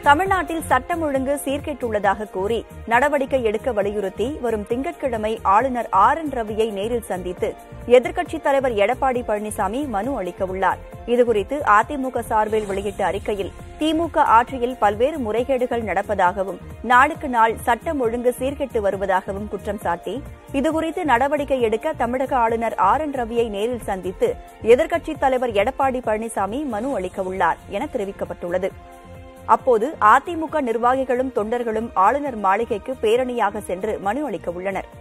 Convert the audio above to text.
தமிழ்நாட்டில் சட்டம் ஒழுங்கு சீர்கெட்டுள்ளதாக கூறி நடவடிக்கை எடுக்க வலியுறுத்தி வரும் திங்கட்கிழமை ஆளுநர் ஆர் என் ரவியை நேரில் சந்தித்து எதிர்க்கட்சித் தலைவர் எடப்பாடி பழனிசாமி மனு அளிக்கவுள்ளார் இதுகுறித்து அதிமுக சார்பில் வெளியிட்ட அறிக்கையில் திமுக ஆட்சியில் பல்வேறு முறைகேடுகள் நடப்பதாகவும் நாளுக்கு நாள் சட்டம் ஒழுங்கு சீர்கெட்டு வருவதாகவும் குற்றம் சாட்டி இதுகுறித்து நடவடிக்கை எடுக்க தமிழக ஆளுநர் ஆர் என் ரவியை நேரில் சந்தித்து எதிர்க்கட்சித் தலைவர் எடப்பாடி பழனிசாமி மனு அளிக்கவுள்ளார் என தெரிவிக்கப்பட்டுள்ளது அப்போது அதிமுக நிர்வாகிகளும் தொண்டர்களும் ஆளுநர் மாளிகைக்கு பேரணியாக சென்று மனு அளிக்க உள்ளனர்